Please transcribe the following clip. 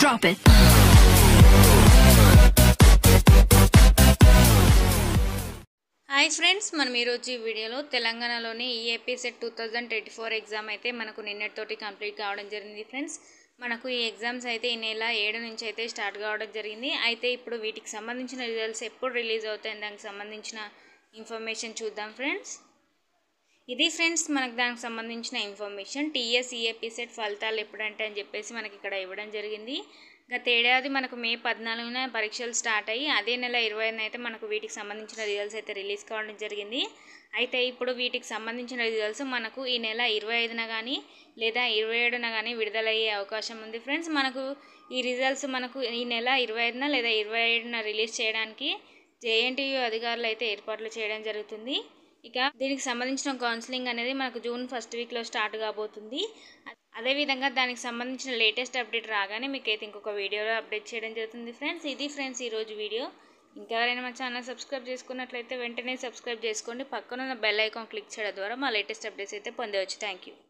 Drop it. Hi friends మనం ఈరోజు ఈ వీడియోలో తెలంగాణలోని EAP CET two thousand twenty four exam అయితే మనకు నిన్నటితోటి కంప్లీట్ కావడం జరిగింది ఫ్రెండ్స్ మనకు ఈ ఎగ్జామ్స్ అయితే ఈ నెల ఏడు నుంచి అయితే స్టార్ట్ కావడం జరిగింది అయితే ఇప్పుడు వీటికి సంబంధించిన రిజల్ట్స్ ఎప్పుడు రిలీజ్ అవుతాయి దానికి సంబంధించిన ఇన్ఫర్మేషన్ చూద్దాం ఫ్రెండ్స్ ఇది ఫ్రెండ్స్ మనకు దానికి సంబంధించిన ఇన్ఫర్మేషన్ టీఎస్ ఈఏపీ సెట్ ఫలితాలు ఎప్పుడంటే అని చెప్పేసి మనకి ఇక్కడ ఇవ్వడం జరిగింది గత ఏడాది మనకు మే పద్నాలుగున పరీక్షలు స్టార్ట్ అయ్యి అదే నెల ఇరవై ఐదున అయితే మనకు వీటికి సంబంధించిన రిజల్ట్స్ అయితే రిలీజ్ కావడం జరిగింది అయితే ఇప్పుడు వీటికి సంబంధించిన రిజల్ట్స్ మనకు ఈ నెల ఇరవై ఐదున కానీ లేదా ఇరవై ఏడున కానీ విడుదలయ్యే అవకాశం ఉంది ఫ్రెండ్స్ మనకు ఈ రిజల్ట్స్ మనకు ఈ నెల ఇరవై ఐదున లేదా ఇరవై ఏడున రిలీజ్ చేయడానికి జేఎన్టీయూ అధికారులు అయితే ఏర్పాట్లు చేయడం జరుగుతుంది ఇక దీనికి సంబంధించిన కౌన్సిలింగ్ అనేది మనకు జూన్ ఫస్ట్ వీక్లో స్టార్ట్ కాబోతుంది అదేవిధంగా దానికి సంబంధించిన లేటెస్ట్ అప్డేట్ రాగానే మీకు అయితే ఇంకొక వీడియోలో అప్డేట్ చేయడం జరుగుతుంది ఫ్రెండ్స్ ఇది ఫ్రెండ్స్ ఈరోజు వీడియో ఇంకెవరైనా మా ఛానల్ సబ్స్క్రైబ్ చేసుకున్నట్లయితే వెంటనే సబ్స్క్రైబ్ చేసుకోండి పక్కన ఉన్న బెల్ ఐకాన్ క్లిక్ చేయడం ద్వారా మా లేటెస్ట్ అప్డేట్స్ అయితే పొందవచ్చు థ్యాంక్ యూ